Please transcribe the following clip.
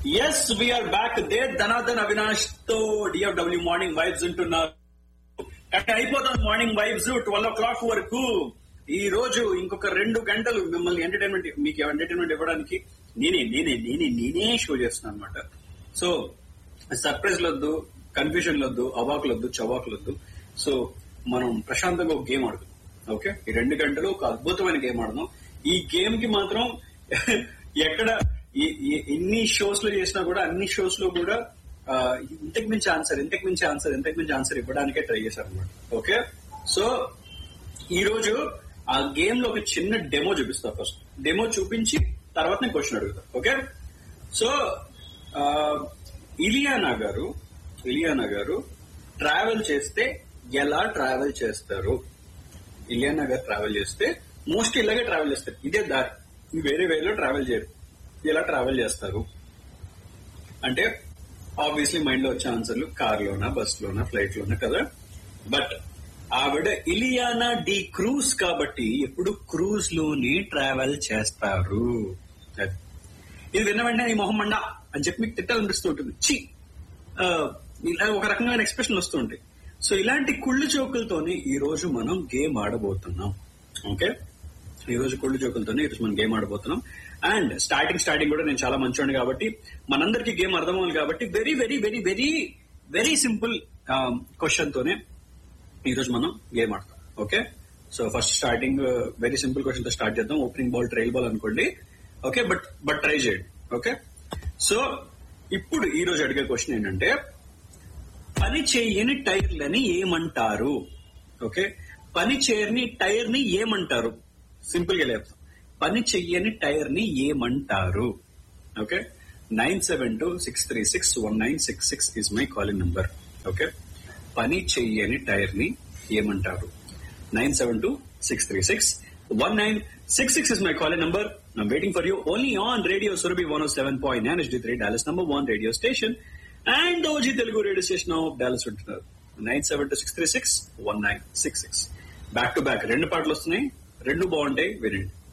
Yes we're back the Dhanadhan Avinash తో DFW morning vibes ఉంటున్నారు cut అయిపోతుంది morning vibes twelve o'clock వరకు ఈ రోజు ఇంకొక రెండు గంటలు మిమ్మల్ని ఎంటర్టైన్మెంట్ మీకు ఎంటర్టైన్మెంట్ ఇవ్వడానికి నేనే నేనే నేనే నేనే షో చేస్తున్నాను అనమాట సో సర్ప్రైజ్ లొద్దు కన్ఫ్యూజన్ లొద్దు అవాకులొద్దు చవాకులొద్దు సో మనం ప్రశాంతంగా ఒక గేమ్ ఆడుదాం ఓకే ఈ రెండు గంటలు ఒక అద్భుతమైన గేమ్ ఆడదాం ఈ గేమ్ కి మాత్రం ఎక్కడ ఈ- ఈ- ఎన్ని షోస్ లో చేసినా కూడా అన్ని షోస్ లో కూడా ఆ, ఇంతకు మించి ఆన్సర్ ఇంతకు మించి ఆన్సర్ ఇంతకు మించి ఆన్సర్ ఇవ్వడానికే ట్రై చేశారు అనమాట ఓకే సో ఈ రోజు ఆ గేమ్ లో ఒక చిన్న డెమో చూపిస్తా ఫస్ట్ డెమో చూపించి తర్వాత నేను క్వశ్చన్ అడుగుతా ఓకే సో ఆ, ఇలియానా గారు ఇలియానా గారు ట్రావెల్ చేస్తే ఎలా ట్రావెల్ చేస్తారు ఇలియానా గారు ట్రావెల్ చేస్తే మోస్ట్ ఇలాగే ట్రావెల్ చేస్తారు ఇదే దారి వేరే వేలో ట్రావెల్ చేయరు ఎలా ట్రావెల్ చేస్తారు అంటే ఆబ్వియస్లీ మైండ్ లో వచ్చే ఆన్సర్లు కార్ లోనా బస్ లోనా ఫ్లైట్ లోనా కదా బట్ ఆవిడ ఇలియానా డి క్రూజ్ కాబట్టి ఎప్పుడు క్రూజ్ లోనే ట్రావెల్ చేస్తారు అది. ఇది విన్న వెంటనే ఈ మొహం మండ అని చెప్పి మీకు తిట్టాలనిపిస్తూ ఉంటుంది చి ఆ, ఇలా ఒక రకమైన ఎక్స్ప్రెషన్ వస్తూ ఉంటాయి సో ఇలాంటి కుళ్ళు చోకులతోనే ఈ రోజు మనం గేమ్ ఆడబోతున్నాం ఓకే ఈ రోజు కుళ్ళు జోకులతోనే ఈ రోజు మనం గేమ్ ఆడబోతున్నాం అండ్ స్టార్టింగ్ స్టార్టింగ్ కూడా నేను చాలా మంచోండి కాబట్టి మనందరికీ గేమ్ అర్థమవుతుంది కాబట్టి very very very very very simple question తోనే ఈ రోజు మనం గేమ్ ఆడతాం okay so first starting very simple question తో స్టార్ట్ చేద్దాం ఓపెనింగ్ బాల్ ట్రైల్ బాల్ అనుకోండి ఓకే బట్ బట్ ట్రై చేయండి ఓకే సో ఇప్పుడు ఈ రోజు అడిగే క్వశ్చన్ ఏంటంటే పని చేయని టైర్లని ఏమంటారు ఓకే పని చేయని టైర్ ని ఏమంటారు సింపుల్ గా చెప్తాం పని చెయ్యని టైర్ ని ఏమంటారు okay nine seven two six three six one nine six six is my calling number okay పని చెయ్యని టైర్ ని ఏమంటారు nine seven two six three six one nine six six is my calling number I'm waiting for you only on radio Surabhi one seven point nine HD three Dallas number one radio station and OG Telugu radio station of Dallas ఉంటున్నారు nine seven two six three six one nine six six back to back రెండు పాటలు వస్తున్నాయి రెండు బాగుంటాయి వినండి